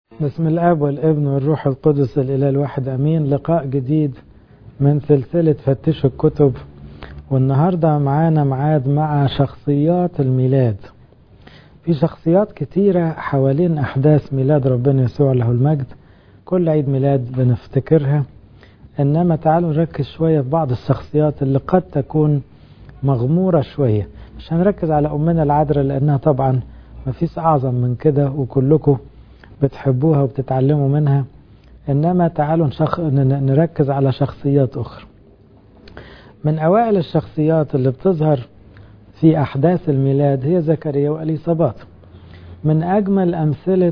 بسم الاب والابن والروح القدس الاله الواحد امين لقاء جديد من سلسله فتشوا الكتب والنهارده معانا ميعاد مع شخصيات الميلاد في شخصيات كتيره حوالين احداث ميلاد ربنا يسوع له المجد كل عيد ميلاد بنفتكرها انما تعالوا نركز شويه في بعض الشخصيات اللي قد تكون مغموره شويه مش هنركز على امنا العذراء لانها طبعا ما فيش اعظم من كده وكلكم بتحبوها وبتتعلموا منها انما تعالوا نشخ... نركز على شخصيات اخرى من اوائل الشخصيات اللي بتظهر في احداث الميلاد هي زكريا واليصابات من اجمل امثله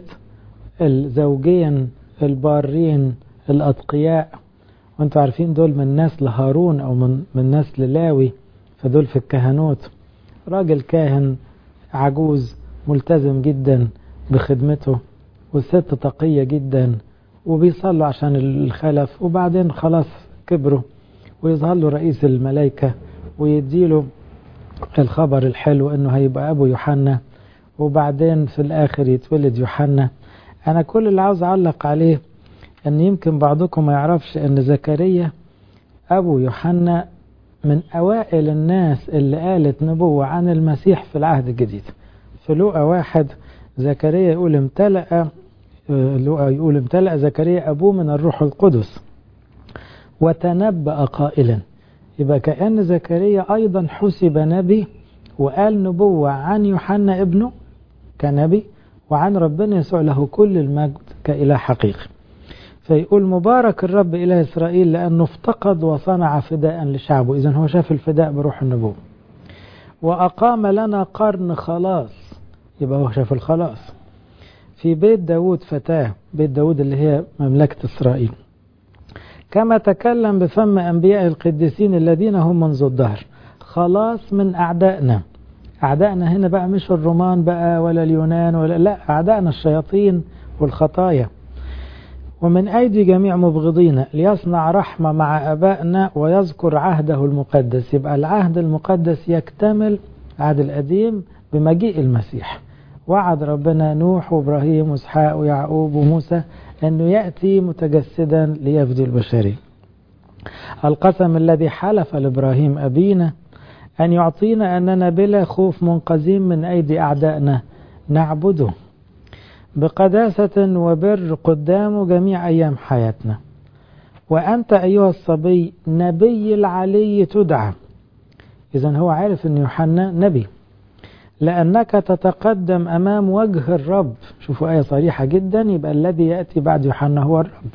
الزوجين البارين الاتقياء وانتوا عارفين دول من نسل هارون او من من نسل لاوي فدول في الكهنوت راجل كاهن عجوز ملتزم جدا بخدمته والست تقية جدا وبيصلوا عشان الخلف وبعدين خلاص كبروا ويظهر له رئيس الملائكة ويديله الخبر الحلو انه هيبقى ابو يوحنا وبعدين في الاخر يتولد يوحنا انا كل اللي عاوز اعلق عليه ان يمكن بعضكم ما يعرفش ان زكريا ابو يوحنا من اوائل الناس اللي قالت نبوة عن المسيح في العهد الجديد في لوقا واحد زكريا يقول امتلأ لوقا يقول امتلأ زكريا أبوه من الروح القدس وتنبأ قائلا يبقى كأن زكريا أيضا حسب نبي وقال نبوة عن يوحنا ابنه كنبي وعن ربنا يسوع له كل المجد كإله حقيقي فيقول مبارك الرب إله إسرائيل لأنه افتقد وصنع فداء لشعبه إذا هو شاف الفداء بروح النبوة وأقام لنا قرن خلاص يبقى هو شاف الخلاص في بيت داود فتاة بيت داود اللي هي مملكة إسرائيل كما تكلم بفم أنبياء القديسين الذين هم منذ الدهر خلاص من أعدائنا أعدائنا هنا بقى مش الرومان بقى ولا اليونان ولا لا أعدائنا الشياطين والخطايا ومن أيدي جميع مبغضين ليصنع رحمة مع أبائنا ويذكر عهده المقدس يبقى العهد المقدس يكتمل عهد القديم بمجيء المسيح وعد ربنا نوح وابراهيم واسحاق ويعقوب وموسى انه ياتي متجسدا ليفدي البشريه. القسم الذي حلف لابراهيم ابينا ان يعطينا اننا بلا خوف منقذين من ايدي اعدائنا نعبده بقداسه وبر قدامه جميع ايام حياتنا. وانت ايها الصبي نبي العلي تدعى. اذا هو عارف ان يوحنا نبي. لأنك تتقدم أمام وجه الرب شوفوا آية صريحة جدا يبقى الذي يأتي بعد يوحنا هو الرب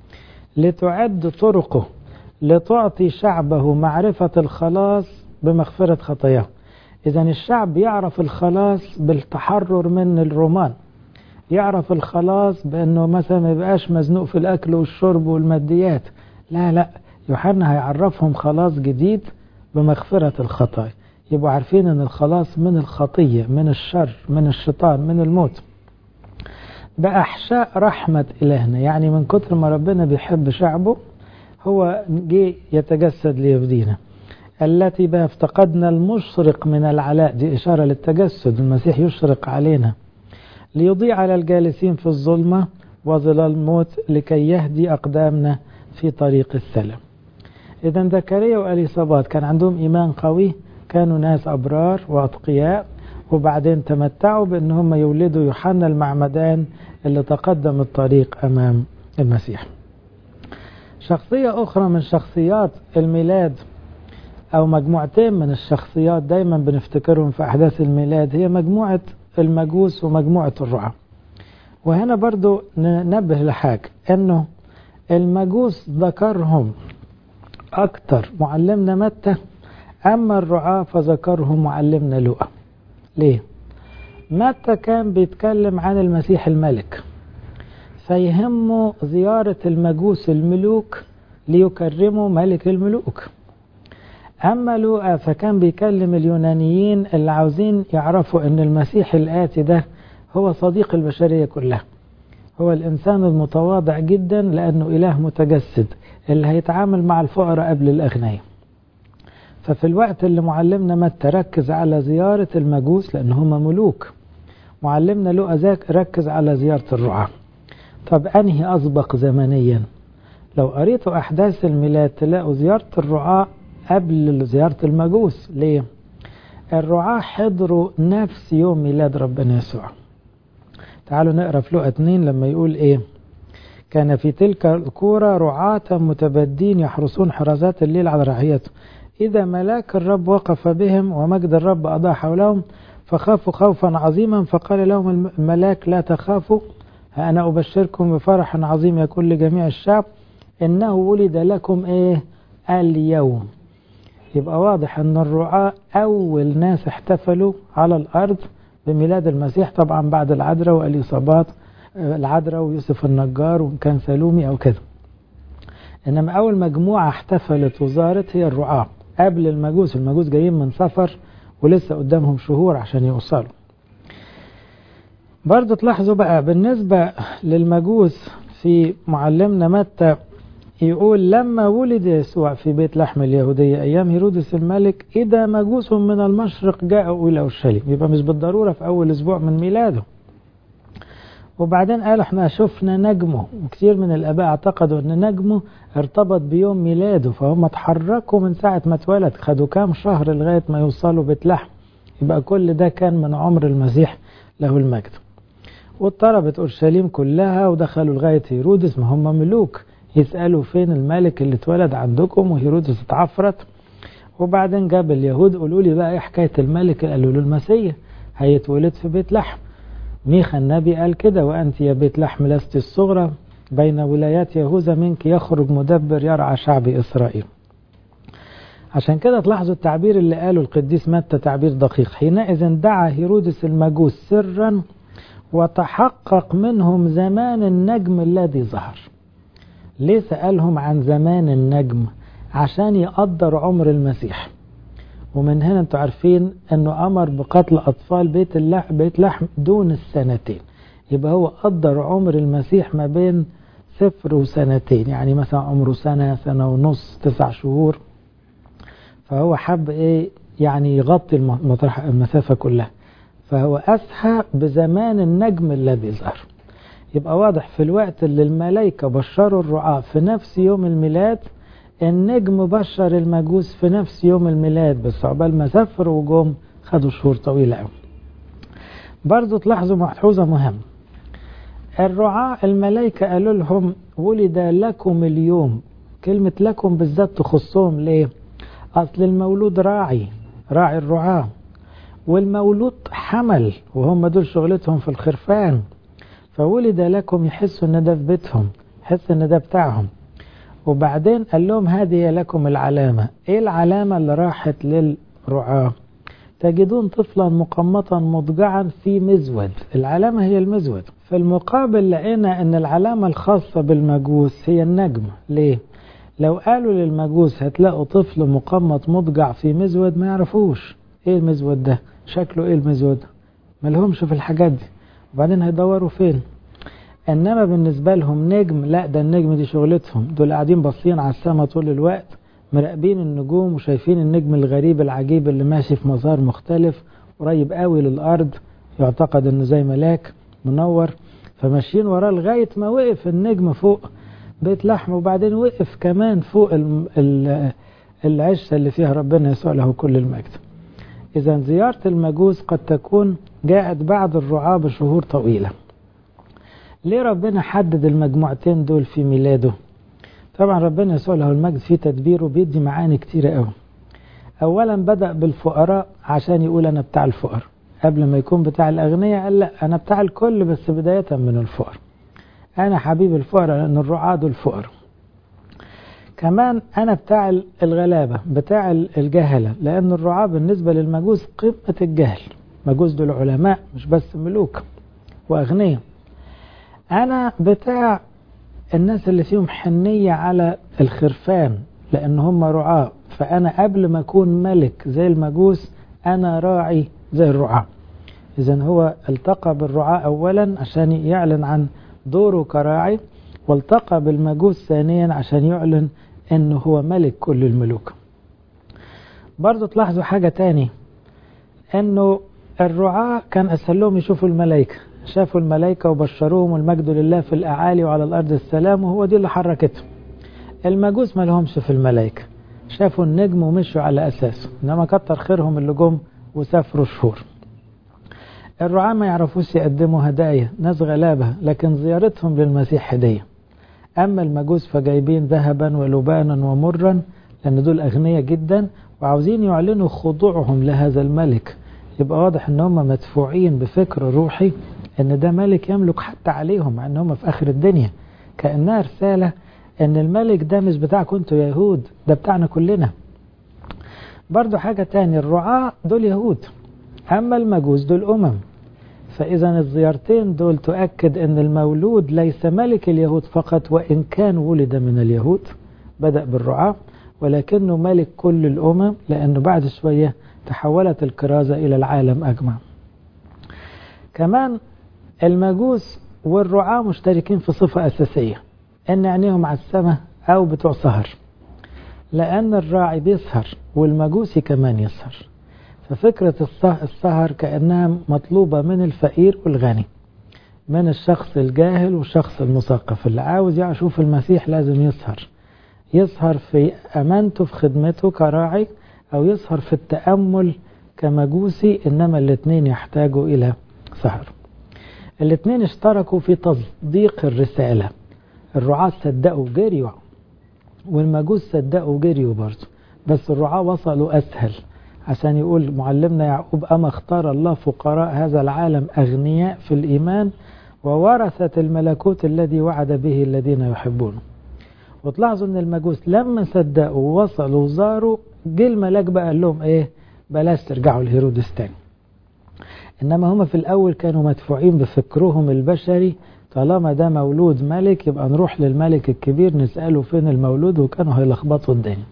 لتعد طرقه لتعطي شعبه معرفة الخلاص بمغفرة خطاياه إذا الشعب يعرف الخلاص بالتحرر من الرومان يعرف الخلاص بأنه مثلا ما يبقاش مزنوق في الأكل والشرب والماديات لا لا يوحنا هيعرفهم خلاص جديد بمغفرة الخطايا يبقوا عارفين ان الخلاص من الخطية من الشر من الشيطان من الموت بأحشاء رحمة إلهنا يعني من كتر ما ربنا بيحب شعبه هو جه يتجسد ليفدينا التي بها افتقدنا المشرق من العلاء دي إشارة للتجسد المسيح يشرق علينا ليضيء على الجالسين في الظلمة وظلال الموت لكي يهدي أقدامنا في طريق السلام إذا زكريا وأليصابات كان عندهم إيمان قوي كانوا ناس أبرار وأتقياء وبعدين تمتعوا بأن هم يولدوا يوحنا المعمدان اللي تقدم الطريق أمام المسيح شخصية أخرى من شخصيات الميلاد أو مجموعتين من الشخصيات دايما بنفتكرهم في أحداث الميلاد هي مجموعة المجوس ومجموعة الرعاة وهنا برضو ننبه لحاجة أنه المجوس ذكرهم أكتر معلمنا متى أما الرعاة فذكرهم معلمنا لوقا ليه؟ متى كان بيتكلم عن المسيح الملك فيهمه زيارة المجوس الملوك ليكرموا ملك الملوك أما لوقا فكان بيكلم اليونانيين اللي عاوزين يعرفوا أن المسيح الآتي ده هو صديق البشرية كلها هو الإنسان المتواضع جدا لأنه إله متجسد اللي هيتعامل مع الفقراء قبل الأغنياء ففي الوقت اللي معلمنا متى ركز على زيارة المجوس لأن هم ملوك معلمنا لقى ذاك ركز على زيارة الرعاة طب أنهي أسبق زمنيا لو قريتوا أحداث الميلاد تلاقوا زيارة الرعاة قبل زيارة المجوس ليه؟ الرعاة حضروا نفس يوم ميلاد ربنا يسوع تعالوا نقرأ في لقى 2 لما يقول إيه كان في تلك الكورة رعاة متبدين يحرسون حراسات الليل على رعيته إذا ملاك الرب وقف بهم ومجد الرب أضاء حولهم فخافوا خوفا عظيما فقال لهم الملاك لا تخافوا ها أنا أبشركم بفرح عظيم يكون لجميع الشعب إنه ولد لكم إيه اليوم يبقى واضح أن الرعاة أول ناس احتفلوا على الأرض بميلاد المسيح طبعا بعد العذراء والإصابات العذراء ويوسف النجار وإن كان سلومي أو كده إنما أول مجموعة احتفلت وزارت هي الرعاة قبل المجوس المجوس جايين من سفر ولسه قدامهم شهور عشان يوصلوا برضو تلاحظوا بقى بالنسبة للمجوس في معلمنا متى يقول لما ولد يسوع في بيت لحم اليهودية أيام هيرودس الملك إذا مجوس من المشرق جاءوا إلى أورشليم يبقى مش بالضرورة في أول أسبوع من ميلاده وبعدين قال احنا شفنا نجمه وكثير من الآباء اعتقدوا أن نجمه ارتبط بيوم ميلاده فهم اتحركوا من ساعة ما اتولد خدوا كام شهر لغاية ما يوصلوا بيت لحم يبقى كل ده كان من عمر المسيح له المجد واضطربت أورشليم كلها ودخلوا لغاية هيرودس ما هم ملوك يسألوا فين الملك اللي اتولد عندكم وهيرودس اتعفرت وبعدين جاب اليهود قولوا لي بقى ايه حكاية الملك قالوا له المسيح هيتولد في بيت لحم ميخا النبي قال كده وأنت يا بيت لحم لست الصغرى بين ولايات يهوذا منك يخرج مدبر يرعى شعب إسرائيل عشان كده تلاحظوا التعبير اللي قاله القديس متى تعبير دقيق حينئذ دعا هيرودس المجوس سرا وتحقق منهم زمان النجم الذي ظهر ليه سألهم عن زمان النجم عشان يقدر عمر المسيح ومن هنا انتوا عارفين انه امر بقتل اطفال بيت اللحم بيت لحم دون السنتين يبقى هو قدر عمر المسيح ما بين صفر وسنتين يعني مثلا عمره سنة سنة ونص تسع شهور فهو حب ايه يعني يغطي المسافة كلها فهو أسحى بزمان النجم الذي ظهر يبقى واضح في الوقت اللي الملائكة بشروا الرعاة في نفس يوم الميلاد النجم بشر المجوس في نفس يوم الميلاد بس عقبال ما سافروا وجم خدوا شهور طويلة قوي برضو تلاحظوا ملحوظة مهمة الرعاة الملائكة قالوا لهم ولد لكم اليوم كلمة لكم بالذات تخصهم ليه أصل المولود راعي راعي الرعاة والمولود حمل وهم دول شغلتهم في الخرفان فولد لكم يحسوا ان ده في بيتهم يحس ان ده بتاعهم وبعدين قال لهم هذه لكم العلامة ايه العلامة اللي راحت للرعاة تجدون طفلا مقمطا مضجعا في مزود العلامة هي المزود في المقابل لقينا ان العلامة الخاصة بالمجوس هي النجم ليه لو قالوا للمجوس هتلاقوا طفل مقمط مضجع في مزود ما يعرفوش ايه المزود ده شكله ايه المزود ملهمش في الحاجات دي وبعدين هيدوروا فين انما بالنسبة لهم نجم لا ده النجم دي شغلتهم دول قاعدين باصين على السماء طول الوقت مراقبين النجوم وشايفين النجم الغريب العجيب اللي ماشي في مسار مختلف قريب قوي للارض يعتقد انه زي ملاك منور فماشيين وراه لغاية ما وقف النجم فوق بيت لحم وبعدين وقف كمان فوق العشة اللي فيها ربنا يسوع له كل المجد إذا زيارة المجوس قد تكون جاءت بعد الرعاة بشهور طويلة ليه ربنا حدد المجموعتين دول في ميلاده طبعا ربنا يسوع له المجد في تدبيره بيدي معاني كتيرة قوي أولا بدأ بالفقراء عشان يقول أنا بتاع الفقر قبل ما يكون بتاع الأغنياء قال لا أنا بتاع الكل بس بداية من الفقر أنا حبيب الفقراء لأن الرعاة دول فقر كمان أنا بتاع الغلابة بتاع الجهلة لأن الرعاة بالنسبة للمجوس قمة الجهل مجوس دول علماء مش بس ملوك وأغنياء أنا بتاع الناس اللي فيهم حنية على الخرفان لأن هم رعاة فأنا قبل ما أكون ملك زي المجوس أنا راعي زي الرعاة إذا هو التقى بالرعاة أولا عشان يعلن عن دوره كراعي والتقى بالمجوس ثانيا عشان يعلن انه هو ملك كل الملوك برضو تلاحظوا حاجة تاني انه الرعاة كان اسهل لهم يشوفوا الملائكة شافوا الملائكة وبشروهم والمجد لله في الأعالي وعلى الأرض السلام وهو دي اللي حركتهم المجوس ما لهمش في الملائكة شافوا النجم ومشوا على أساسه إنما كتر خيرهم اللي جم وسافروا شهور الرعاة ما يعرفوش يقدموا هدايا ناس غلابة لكن زيارتهم للمسيح هدية أما المجوس فجايبين ذهبا ولبانا ومرا لأن دول أغنياء جدا وعاوزين يعلنوا خضوعهم لهذا الملك يبقى واضح ان هم مدفوعين بفكر روحي ان ده ملك يملك حتى عليهم مع ان هم في اخر الدنيا كانها رساله ان الملك ده مش بتاعكم انتوا يا يهود ده بتاعنا كلنا برضو حاجة تاني الرعاة دول يهود أما المجوس دول أمم فإذا الزيارتين دول تؤكد أن المولود ليس ملك اليهود فقط وإن كان ولد من اليهود بدأ بالرعاة ولكنه ملك كل الأمم لأنه بعد شوية تحولت الكرازة إلى العالم أجمع كمان المجوس والرعاة مشتركين في صفة أساسية أن عينيهم على السماء أو بتوع سهر لأن الراعي بيسهر والمجوسي كمان يسهر ففكرة السهر كأنها مطلوبة من الفقير والغني من الشخص الجاهل والشخص المثقف اللي عاوز يشوف المسيح لازم يسهر يسهر في أمانته في خدمته كراعي أو يسهر في التأمل كمجوسي إنما الاثنين يحتاجوا إلى سهر الاثنين اشتركوا في تصديق الرسالة الرعاة صدقوا جريوا والمجوس صدقوا جريوا برضه بس الرعاة وصلوا أسهل عشان يقول معلمنا يعقوب أما اختار الله فقراء هذا العالم أغنياء في الإيمان وورثة الملكوت الذي وعد به الذين يحبونه وتلاحظوا ان المجوس لما صدقوا ووصلوا وزاروا جه الملاك بقى قال لهم ايه بلاش ترجعوا لهيرودس تاني انما هم في الاول كانوا مدفوعين بفكرهم البشري طالما ده مولود ملك يبقى نروح للملك الكبير نسأله فين المولود وكانوا هيلخبطوا الدنيا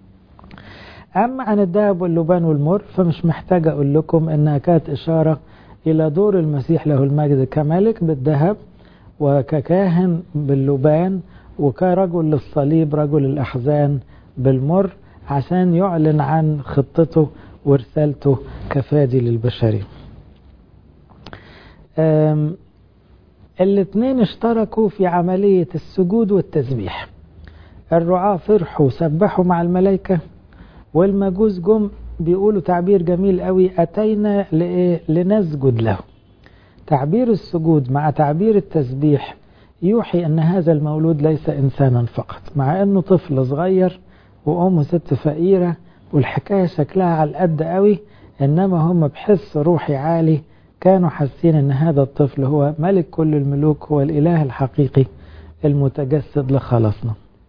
أما عن الذهب واللبان والمر فمش محتاج أقول لكم إنها كانت إشارة إلى دور المسيح له المجد كملك بالذهب وككاهن باللبان وكرجل للصليب رجل الأحزان بالمر عشان يعلن عن خطته ورسالته كفادي للبشرية الاثنين اشتركوا في عملية السجود والتسبيح الرعاة فرحوا وسبحوا مع الملائكة والمجوس جم بيقولوا تعبير جميل قوي أتينا لإيه؟ لنسجد له تعبير السجود مع تعبير التسبيح يوحي أن هذا المولود ليس إنسانا فقط مع أنه طفل صغير وأمه ست فقيرة والحكاية شكلها على القد قوي إنما هم بحس روحي عالي كانوا حاسين أن هذا الطفل هو ملك كل الملوك هو الإله الحقيقي المتجسد لخلاصنا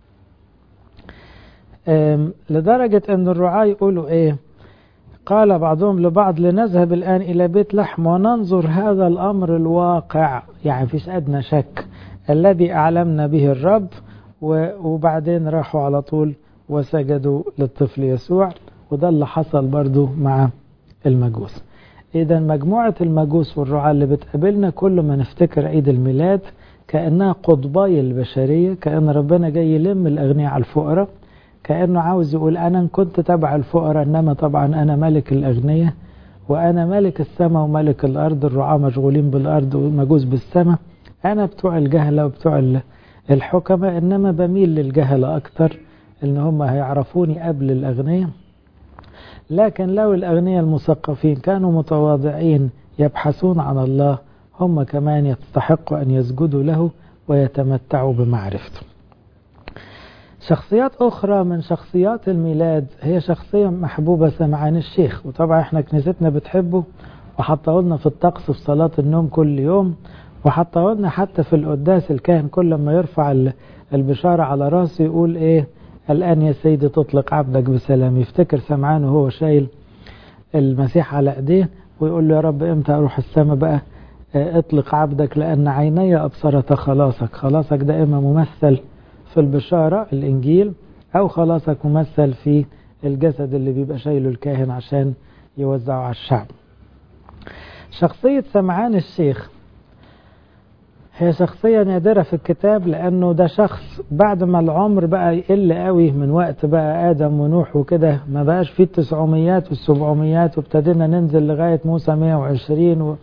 لدرجة أن الرعاة يقولوا إيه قال بعضهم لبعض لنذهب الآن إلى بيت لحم وننظر هذا الأمر الواقع يعني فيش أدنى شك الذي أعلمنا به الرب وبعدين راحوا على طول وسجدوا للطفل يسوع وده اللي حصل برضو مع المجوس إذا مجموعة المجوس والرعاة اللي بتقابلنا كل ما نفتكر عيد الميلاد كأنها قطباي البشرية كأن ربنا جاي يلم الأغنياء على الفقراء كأنه عاوز يقول أنا كنت تبع الفقراء إنما طبعا أنا ملك الأغنياء وأنا ملك السماء وملك الأرض الرعاة مشغولين بالأرض ومجوس بالسماء أنا بتوع الجهلة وبتوع الحكمة إنما بميل للجهلة أكتر إن هم هيعرفوني قبل الأغنياء لكن لو الأغنياء المثقفين كانوا متواضعين يبحثون عن الله هم كمان يستحقوا أن يسجدوا له ويتمتعوا بمعرفته شخصيات أخرى من شخصيات الميلاد هي شخصية محبوبة سمعان الشيخ وطبعا احنا كنيستنا بتحبه وحطه لنا في الطقس في صلاة النوم كل يوم وحطه لنا حتى في القداس الكاهن كل ما يرفع البشارة على راسه يقول ايه الآن يا سيدي تطلق عبدك بسلام يفتكر سمعان وهو شايل المسيح على ايديه ويقول له يا رب امتى اروح السماء بقى اطلق عبدك لأن عيني أبصرت خلاصك خلاصك ده إما ممثل في البشارة الإنجيل أو خلاصك ممثل في الجسد اللي بيبقى شايله الكاهن عشان يوزعه على الشعب شخصية سمعان الشيخ هي شخصية نادرة في الكتاب لأنه ده شخص بعد ما العمر بقى يقل قوي من وقت بقى آدم ونوح وكده ما بقاش فيه التسعميات والسبعميات وابتدينا ننزل لغاية موسى 120 و...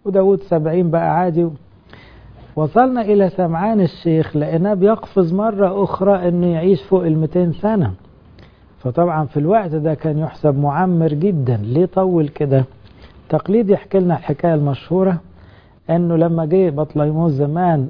وداود سبعين بقى عادي وصلنا إلى سمعان الشيخ لقيناه بيقفز مرة أخرى إنه يعيش فوق الميتين سنة فطبعا في الوقت ده كان يحسب معمر جدا ليه طول كده تقليد يحكي لنا الحكاية المشهورة انه لما جه بطليموس زمان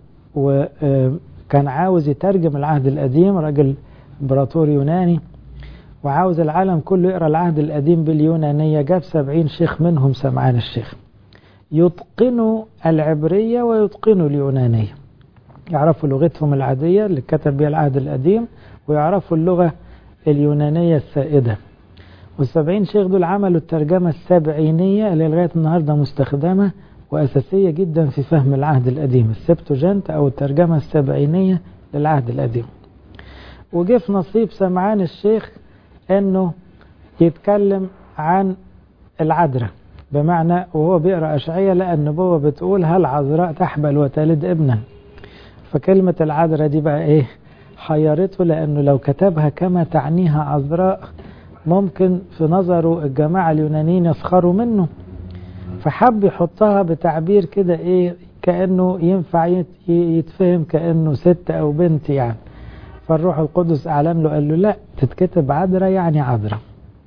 وكان عاوز يترجم العهد القديم راجل امبراطور يوناني وعاوز العالم كله يقرا العهد القديم باليونانية جاب سبعين شيخ منهم سمعان الشيخ يتقنوا العبرية ويتقنوا اليونانية يعرفوا لغتهم العادية اللي كتب بها العهد القديم ويعرفوا اللغة اليونانية السائدة والسبعين شيخ دول عملوا الترجمة السبعينية اللي لغاية النهاردة مستخدمة وأساسية جدا في فهم العهد القديم السبتوجنت أو الترجمة السبعينية للعهد القديم وجه في نصيب سمعان الشيخ أنه يتكلم عن العذراء بمعنى وهو بيقرأ أشعية لقى النبوة بتقول هل عذراء تحبل وتلد ابنا فكلمة العذراء دي بقى إيه حيرته لأنه لو كتبها كما تعنيها عذراء ممكن في نظره الجماعة اليونانيين يسخروا منه فحب يحطها بتعبير كده ايه كأنه ينفع يتفهم كأنه ست أو بنت يعني فالروح القدس أعلن له قال له لا تتكتب عذراء يعني عذراء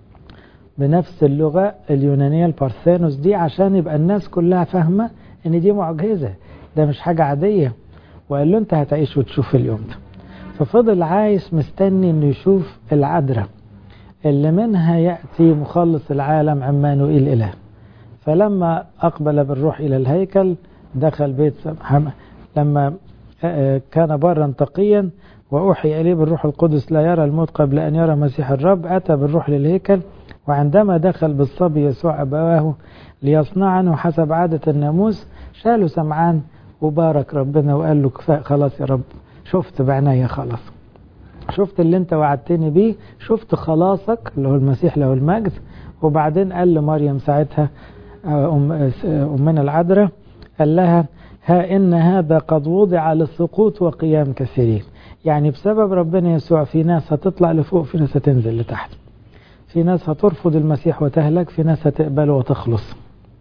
بنفس اللغة اليونانية البارثينوس دي عشان يبقى الناس كلها فاهمة ان دي معجزة ده مش حاجة عادية وقال له انت هتعيش وتشوف اليوم ده ففضل عايش مستني انه يشوف العذراء اللي منها يأتي مخلص العالم عمانوئيل إله فلما أقبل بالروح إلى الهيكل دخل بيت لما كان برا تقيا وأوحي إليه بالروح القدس لا يرى الموت قبل أن يرى مسيح الرب أتى بالروح للهيكل وعندما دخل بالصبي يسوع أبواه ليصنع عنه حسب عادة الناموس شالوا سمعان وبارك ربنا وقال له كفاء خلاص يا رب شفت بعناية خلاص شفت اللي انت وعدتني بيه شفت خلاصك اللي هو المسيح له المجد وبعدين قال لمريم ساعتها أم أمنا العذراء قال لها ها إن هذا قد وضع للسقوط وقيام كثيرين يعني بسبب ربنا يسوع في ناس هتطلع لفوق في ناس هتنزل لتحت في ناس هترفض المسيح وتهلك في ناس هتقبله وتخلص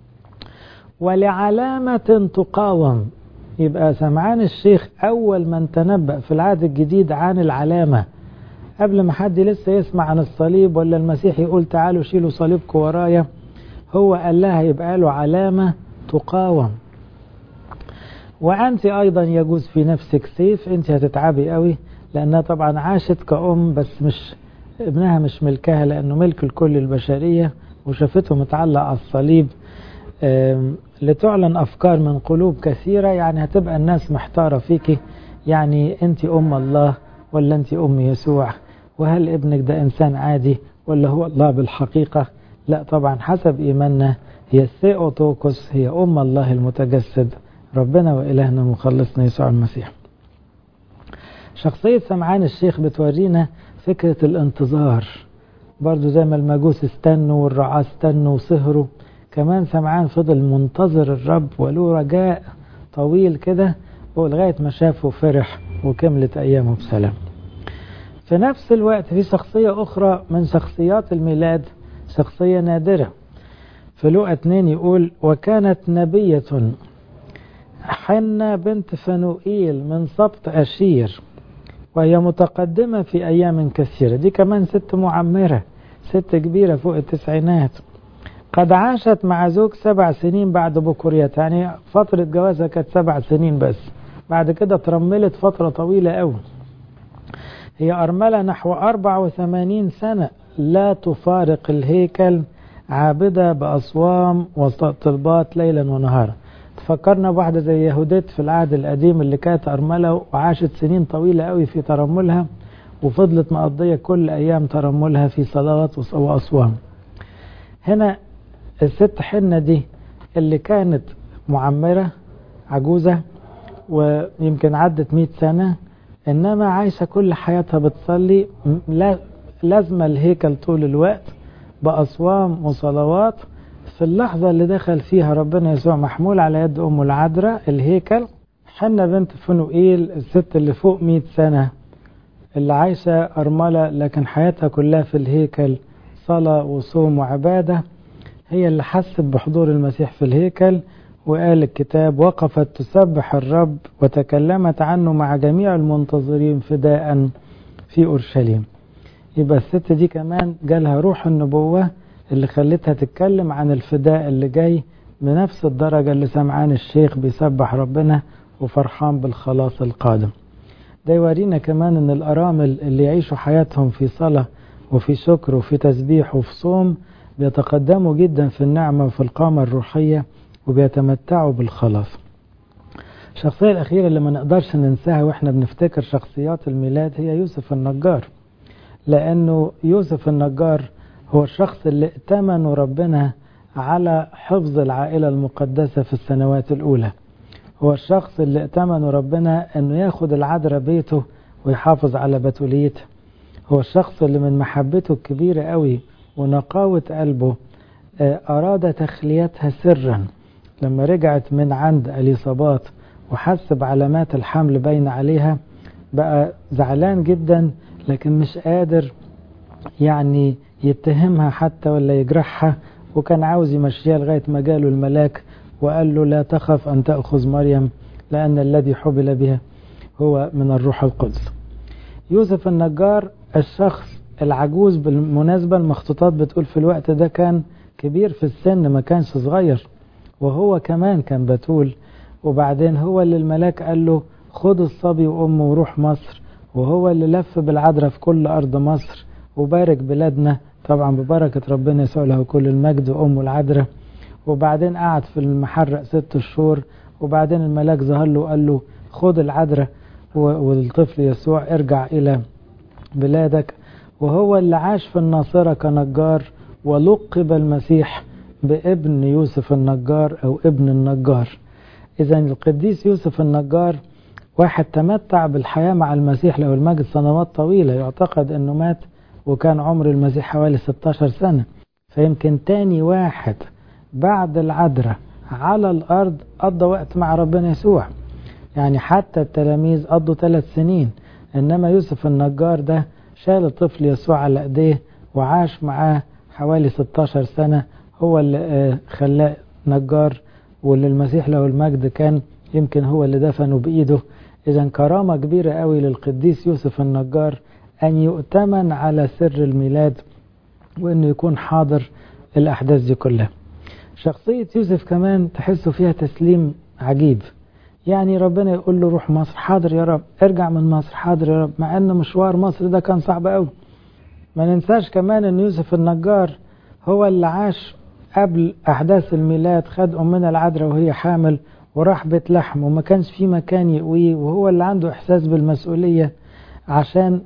ولعلامة تقاوم يبقى سمعان الشيخ أول من تنبأ في العهد الجديد عن العلامة قبل ما حد لسه يسمع عن الصليب ولا المسيح يقول تعالوا شيلوا صليبكم ورايا هو قال لها يبقى له علامة تقاوم وأنت أيضا يجوز في نفسك سيف أنت هتتعبي قوي لأنها طبعا عاشت كأم بس مش ابنها مش ملكها لأنه ملك الكل البشرية وشافته متعلق على الصليب لتعلن أفكار من قلوب كثيرة يعني هتبقى الناس محتارة فيك يعني أنت أم الله ولا أنت أم يسوع وهل ابنك ده إنسان عادي ولا هو الله بالحقيقة لا طبعا حسب إيماننا هي الثيوتوكوس هي أم الله المتجسد ربنا وإلهنا مخلصنا يسوع المسيح شخصية سمعان الشيخ بتورينا فكرة الانتظار برضو زي ما المجوس استنوا والرعاة استنوا وسهروا كمان سمعان فضل منتظر الرب وله رجاء طويل كده ولغاية ما شافه فرح وكملت أيامه بسلام في نفس الوقت في شخصية أخرى من شخصيات الميلاد شخصية نادرة في لقى اتنين يقول وكانت نبية حنة بنت فنوئيل من سبط أشير وهي متقدمة في أيام كثيرة دي كمان ست معمرة ست كبيرة فوق التسعينات قد عاشت مع زوج سبع سنين بعد بكوريتها يعني فترة جوازها كانت سبع سنين بس بعد كده ترملت فترة طويلة قوي هي أرملة نحو 84 سنة لا تفارق الهيكل عابدة بأصوام وطلبات ليلا ونهارا تفكرنا بواحدة زي يهوديت في العهد القديم اللي كانت أرملة وعاشت سنين طويلة قوي في ترملها وفضلت مقضية كل أيام ترملها في صلوات وأصوام هنا الست حنة دي اللي كانت معمرة عجوزة ويمكن عدت مئة سنة إنما عايشة كل حياتها بتصلي لازمة الهيكل طول الوقت بأصوام وصلوات في اللحظة اللي دخل فيها ربنا يسوع محمول على يد أمه العذراء الهيكل حنة بنت فنوئيل الست اللي فوق مئة سنة اللي عايشة أرملة لكن حياتها كلها في الهيكل صلاة وصوم وعبادة هي اللي حست بحضور المسيح في الهيكل وقال الكتاب وقفت تسبح الرب وتكلمت عنه مع جميع المنتظرين فداء في أورشليم يبقى الست دي كمان جالها روح النبوة اللي خلتها تتكلم عن الفداء اللي جاي بنفس الدرجة اللي سمعان الشيخ بيسبح ربنا وفرحان بالخلاص القادم ده يورينا كمان ان الارامل اللي يعيشوا حياتهم في صلاة وفي شكر وفي تسبيح وفي صوم بيتقدموا جدا في النعمة وفي القامة الروحية وبيتمتعوا بالخلاص الشخصية الأخيرة اللي ما نقدرش ننساها وإحنا بنفتكر شخصيات الميلاد هي يوسف النجار لأنه يوسف النجار هو الشخص اللي ائتمنوا ربنا على حفظ العائلة المقدسة في السنوات الأولى هو الشخص اللي ائتمنوا ربنا أنه ياخد العذراء بيته ويحافظ على بتوليتها هو الشخص اللي من محبته الكبيرة قوي ونقاوة قلبه أراد تخليتها سرا لما رجعت من عند اليصابات وحس بعلامات الحمل باين عليها بقى زعلان جدا لكن مش قادر يعني يتهمها حتى ولا يجرحها وكان عاوز يمشيها لغاية ما جاله الملاك وقال له لا تخف أن تأخذ مريم لأن الذي حبل بها هو من الروح القدس يوسف النجار الشخص العجوز بالمناسبة المخطوطات بتقول في الوقت ده كان كبير في السن ما كانش صغير وهو كمان كان بتول وبعدين هو اللي الملاك قال له خد الصبي وأمه وروح مصر وهو اللي لف بالعذراء في كل أرض مصر وبارك بلادنا طبعا ببركة ربنا يسوع له كل المجد وأمه العذراء وبعدين قعد في المحرق ست شهور وبعدين الملاك ظهر له وقال له خد العذراء والطفل يسوع ارجع إلى بلادك وهو اللي عاش في الناصرة كنجار ولقب المسيح بابن يوسف النجار أو ابن النجار إذا القديس يوسف النجار واحد تمتع بالحياة مع المسيح له المجد سنوات طويلة يعتقد أنه مات وكان عمر المسيح حوالي 16 سنة فيمكن تاني واحد بعد العذراء على الأرض قضى وقت مع ربنا يسوع يعني حتى التلاميذ قضوا ثلاث سنين إنما يوسف النجار ده شال الطفل يسوع على ايديه وعاش معاه حوالي 16 سنة هو اللي خلاه نجار واللي المسيح له المجد كان يمكن هو اللي دفنه بإيده إذا كرامة كبيرة قوي للقديس يوسف النجار أن يؤتمن على سر الميلاد وأنه يكون حاضر الأحداث دي كلها شخصية يوسف كمان تحسوا فيها تسليم عجيب يعني ربنا يقول له روح مصر حاضر يا رب ارجع من مصر حاضر يا رب مع ان مشوار مصر ده كان صعب قوي ما ننساش كمان ان يوسف النجار هو اللي عاش قبل احداث الميلاد خد امنا العذراء وهي حامل وراح بيت لحم وما كانش في مكان يقويه وهو اللي عنده احساس بالمسؤوليه عشان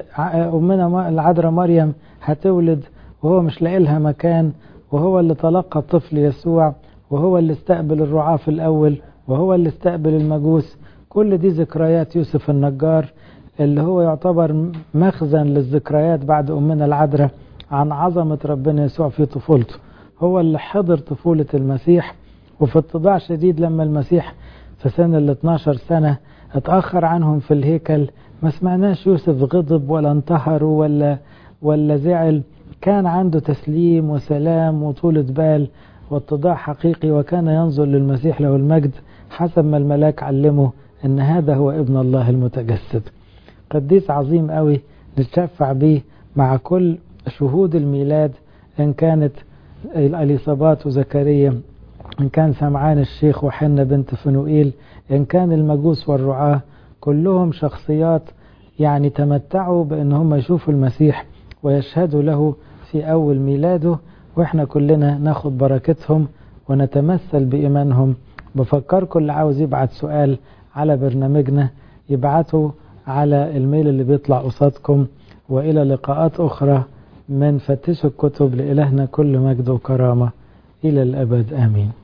امنا العذراء مريم هتولد وهو مش لاقي لها مكان وهو اللي تلقى الطفل يسوع وهو اللي استقبل الرعاة في الأول وهو اللي استقبل المجوس كل دي ذكريات يوسف النجار اللي هو يعتبر مخزن للذكريات بعد أمنا العذراء عن عظمة ربنا يسوع في طفولته هو اللي حضر طفولة المسيح وفي اتضاع شديد لما المسيح في سن ال 12 سنة اتأخر عنهم في الهيكل ما سمعناش يوسف غضب ولا انتهر ولا ولا زعل كان عنده تسليم وسلام وطولة بال واتضاع حقيقي وكان ينظر للمسيح له المجد حسب ما الملاك علمه ان هذا هو ابن الله المتجسد قديس عظيم قوي نتشفع به مع كل شهود الميلاد ان كانت اليصابات وزكريا ان كان سمعان الشيخ وحنة بنت فنوئيل ان كان المجوس والرعاة كلهم شخصيات يعني تمتعوا بان هم يشوفوا المسيح ويشهدوا له في أول ميلاده وإحنا كلنا ناخد بركتهم ونتمثل بإيمانهم بفكركم اللي عاوز يبعت سؤال على برنامجنا يبعته على الميل اللي بيطلع قصادكم وإلى لقاءات أخرى من فتشوا الكتب لإلهنا كل مجد وكرامة إلى الأبد آمين